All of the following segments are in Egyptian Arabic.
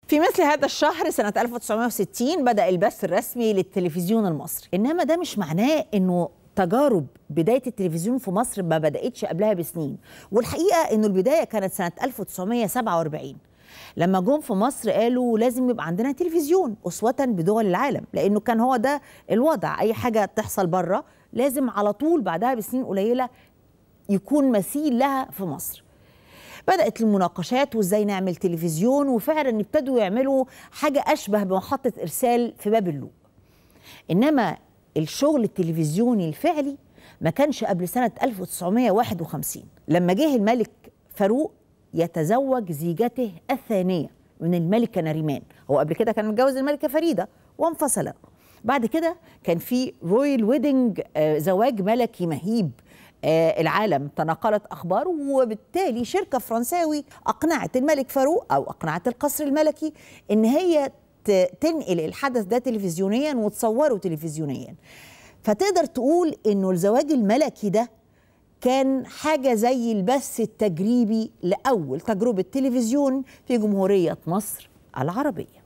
في مثل هذا الشهر سنة 1960 بدأ البث الرسمي للتلفزيون المصري إنما ده مش معناه إنه تجارب بداية التلفزيون في مصر ما بدأتش قبلها بسنين والحقيقة إنه البداية كانت سنة 1947 لما جم في مصر قالوا لازم يبقى عندنا تلفزيون أسوة بدول العالم لأنه كان هو ده الوضع أي حاجة تحصل بره لازم على طول بعدها بسنين قليلة يكون مثيل لها في مصر بدأت المناقشات وازاي نعمل تلفزيون وفعلا ابتدوا يعملوا حاجة أشبه بمحطة إرسال في باب اللوق إنما الشغل التلفزيوني الفعلي ما كانش قبل سنة 1951 لما جه الملك فاروق يتزوج زيجته الثانية من الملكة نريمان هو قبل كده كان متجوز الملكة فريدة وانفصل بعد كده كان في رويال ويدنج زواج ملكي مهيب آه العالم تناقلت اخباره وبالتالي شركه فرنساوي اقنعت الملك فاروق او اقنعت القصر الملكي ان هي تنقل الحدث ده تلفزيونيا وتصوره تلفزيونيا فتقدر تقول انه الزواج الملكي ده كان حاجة زي البث التجريبي لأول تجربة تلفزيون في جمهورية مصر العربية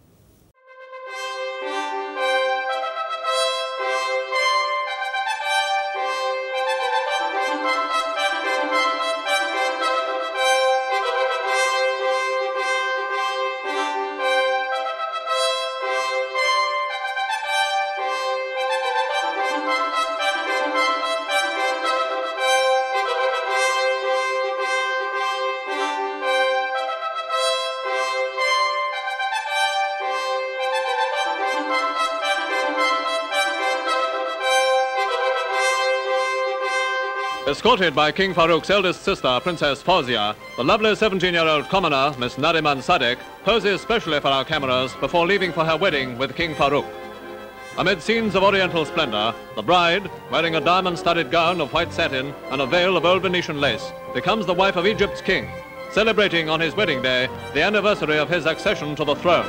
Escorted by King Farouk's eldest sister, Princess Fawzia, the lovely 17-year-old commoner, Miss Nariman Sadek, poses specially for our cameras before leaving for her wedding with King Farouk. Amid scenes of oriental splendor, the bride, wearing a diamond-studded gown of white satin and a veil of old Venetian lace, becomes the wife of Egypt's king, celebrating on his wedding day the anniversary of his accession to the throne.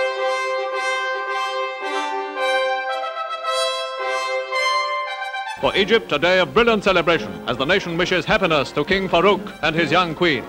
For Egypt, a day of brilliant celebration as the nation wishes happiness to King Farouk and his young queen.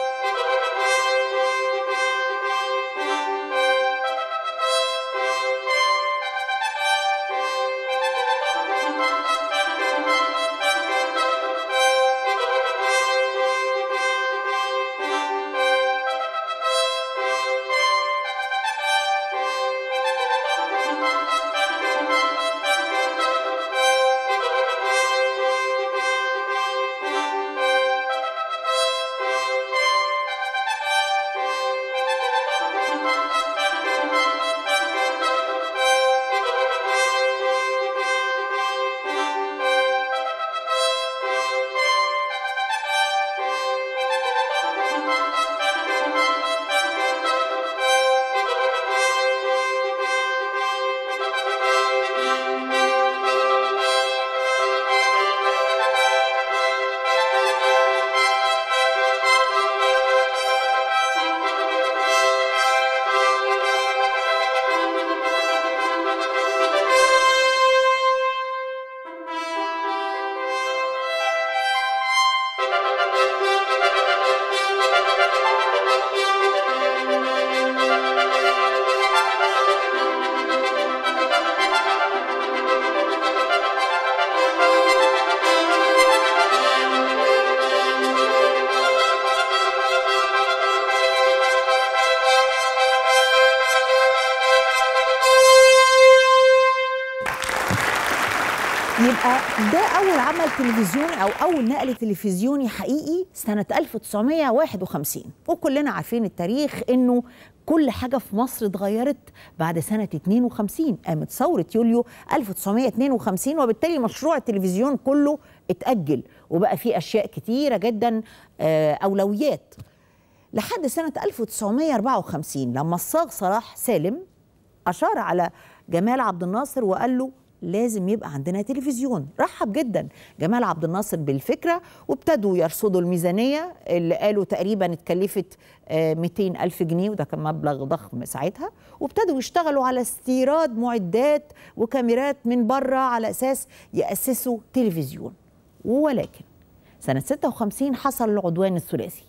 يبقى ده أول عمل تلفزيوني أو أول نقل تلفزيوني حقيقي سنة 1951 وكلنا عارفين التاريخ إنه كل حاجة في مصر اتغيرت بعد سنة 52 قامت ثورة يوليو 1952 وبالتالي مشروع التلفزيون كله اتأجل وبقى فيه أشياء كتيرة جدا آه، أولويات لحد سنة 1954 لما الصاغ صلاح سالم أشار على جمال عبد الناصر وقال له لازم يبقى عندنا تلفزيون رحب جدا جمال عبد الناصر بالفكرة وابتدوا يرصدوا الميزانية اللي قالوا تقريبا اتكلفت آه، 200 ألف جنيه وده كان مبلغ ضخم ساعتها وابتدوا يشتغلوا على استيراد معدات وكاميرات من بره على أساس يأسسوا تلفزيون ولكن سنة 56 حصل العدوان الثلاثي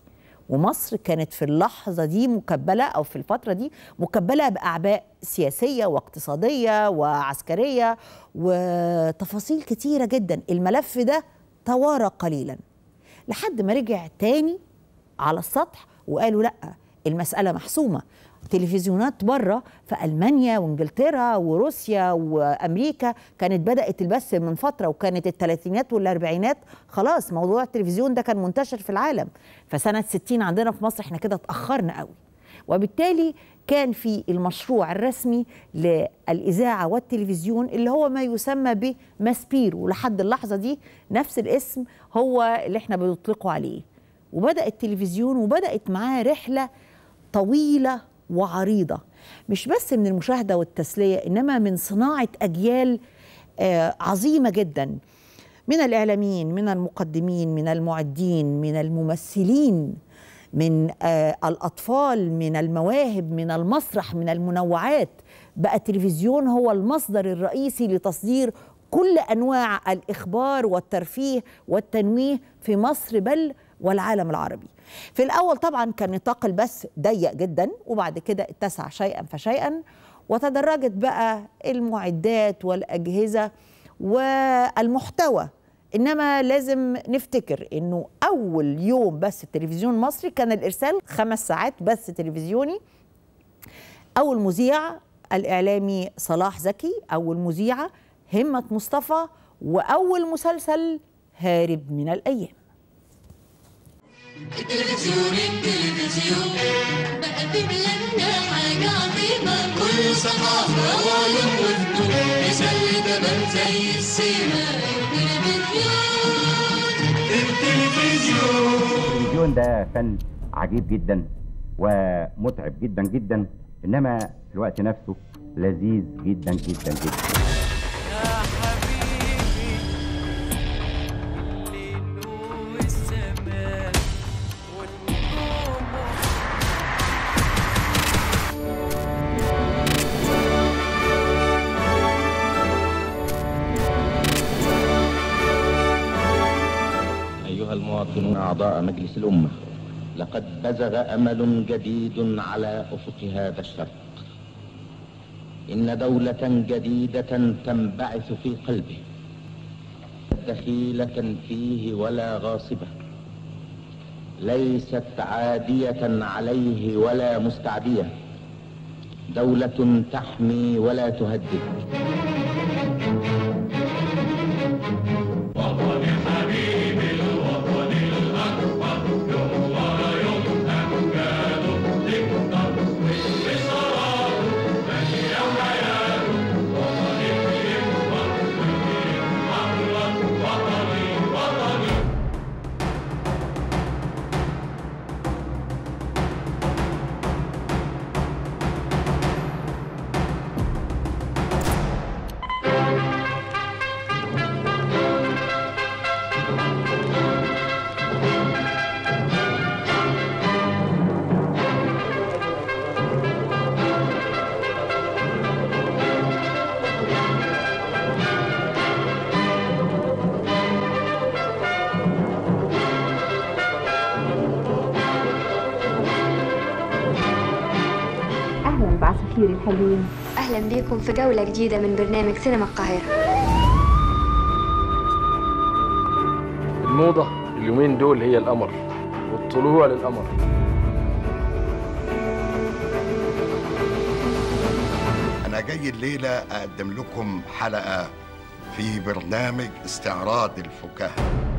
ومصر كانت في اللحظة دي مكبلة أو في الفترة دي مكبلة بأعباء سياسية واقتصادية وعسكرية وتفاصيل كتيرة جدا الملف ده توارى قليلا لحد ما رجع تاني على السطح وقالوا لا المسألة محسومة تلفزيونات بره في ألمانيا وإنجلترا وروسيا وأمريكا كانت بدأت البث من فترة وكانت الثلاثينات والأربعينات خلاص موضوع التلفزيون ده كان منتشر في العالم فسنة 60 عندنا في مصر احنا كده اتأخرنا قوي وبالتالي كان في المشروع الرسمي للإذاعة والتلفزيون اللي هو ما يسمى بماسبير ولحد اللحظة دي نفس الاسم هو اللي احنا بنطلقه عليه وبدأ التلفزيون وبدأت معاه رحلة طويلة وعريضة مش بس من المشاهدة والتسلية إنما من صناعة أجيال آه عظيمة جدا من الإعلاميين من المقدمين من المعدين من الممثلين من آه الأطفال من المواهب من المسرح من المنوعات بقى التلفزيون هو المصدر الرئيسي لتصدير كل أنواع الإخبار والترفيه والتنويه في مصر بل والعالم العربي في الأول طبعا كان نطاق البث ضيق جدا وبعد كده اتسع شيئا فشيئا وتدرجت بقى المعدات والأجهزة والمحتوى إنما لازم نفتكر إنه أول يوم بث التلفزيون المصري كان الإرسال خمس ساعات بث تلفزيوني أول مذيع الإعلامي صلاح زكي أول مذيعة همة مصطفى وأول مسلسل هارب من الأيام التلفزيون التلفزيون بقدم لنا حاجة عظيمة كل ثقافة وعلوم وفنون يسلي تمام زي السيما التلفزيون التلفزيون ده فن عجيب جدا ومتعب جدا جدا انما في الوقت نفسه لذيذ جدا جدا جدا يا حبيبي الليل والسماء والنجوم أيها المواطنون أعضاء مجلس الأمة لقد بزغ أمل جديد على أفق هذا الشرق إن دولة جديدة تنبعث في قلبه دخيلة فيه ولا غاصبة ليست عادية عليه ولا مستعدية دولة تحمي ولا تهدد أهلا بعصافير الحلوين أهلا بكم في جولة جديدة من برنامج سينما القاهرة الموضة اليومين دول هي القمر والطلوع للقمر أنا جاي الليلة أقدم لكم حلقة في برنامج استعراض الفكاهة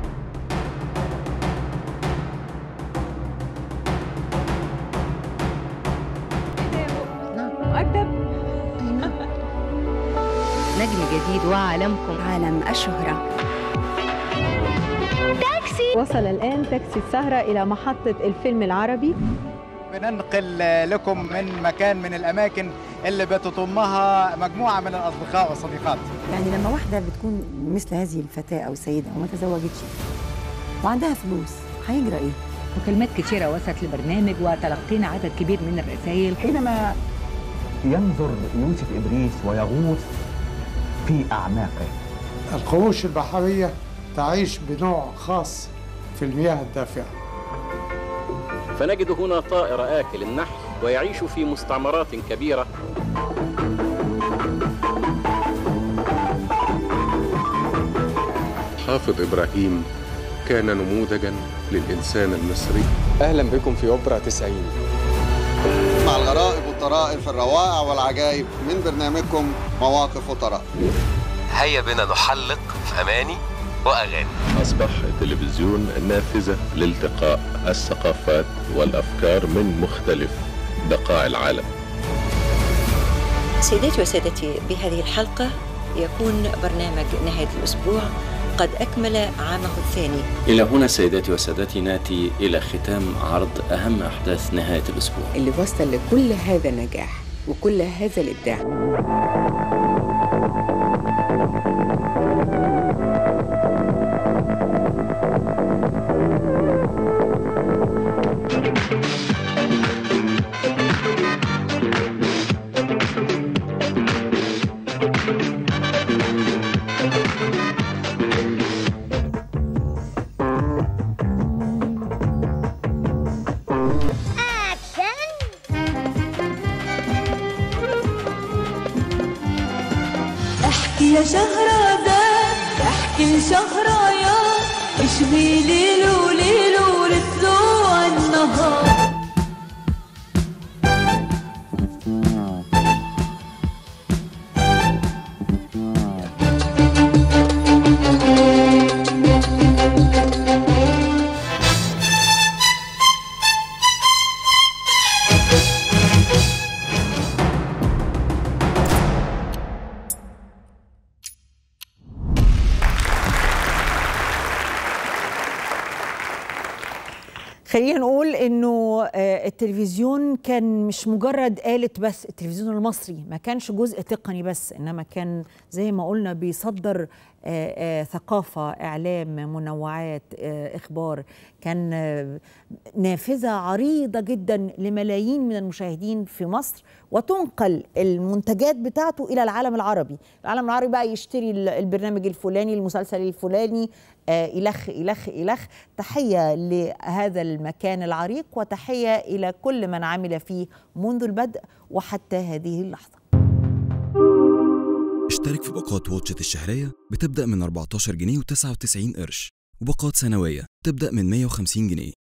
نجم جديد وعالمكم عالم الشهرة وصل الآن تاكسي السهرة إلى محطة الفيلم العربي بننقل لكم من مكان من الأماكن اللي بتضمها مجموعة من الأصدقاء والصديقات يعني لما واحدة بتكون مثل هذه الفتاة أو سيدة وما تزوجتش وعندها فلوس هيجرى إيه؟ مكالمات كتيرة وصلت للبرنامج وتلقينا عدد كبير من الرسائل حينما ينظر يوسف إدريس ويغوص في أعماقه القروش البحرية تعيش بنوع خاص في المياه الدافئة فنجد هنا طائر آكل النحل ويعيش في مستعمرات كبيرة حافظ إبراهيم كان نموذجا للإنسان المصري أهلا بكم في أوبرا 90 مع الغرائب والطرائف الروائع والعجائب من برنامجكم مواقف وطرائف هيا بنا نحلق في أماني وأغاني أصبح التلفزيون نافذة لالتقاء الثقافات والأفكار من مختلف بقاع العالم سيداتي وسادتي بهذه الحلقة يكون برنامج نهاية الأسبوع قد أكمل عامه الثاني إلى هنا سيداتي وسادتي ناتي إلى ختام عرض أهم أحداث نهاية الأسبوع اللي وصل لكل هذا النجاح وكل هذا الإبداع احكي يا شهرزاد احكي لشهرايا اشوي ليل وليل ولطلوع النهار خلينا نقول انه آه، التلفزيون كان مش مجرد آلة بس التلفزيون المصري ما كانش جزء تقني بس انما كان زي ما قلنا بيصدر آه، آه، ثقافة إعلام منوعات آه، إخبار كان آه، نافذة عريضة جدا لملايين من المشاهدين في مصر وتنقل المنتجات بتاعته إلى العالم العربي العالم العربي بقى يشتري ال- البرنامج الفلاني المسلسل الفلاني آه، إلخ إلخ إلخ تحية لهذا المكان العريق وتحية إلى كل من عمل فيه منذ البدء وحتى هذه اللحظة اشترك في باقات واتشت الشهرية بتبدأ من 14 جنيه و99 قرش وباقات سنوية تبدأ من 150 جنيه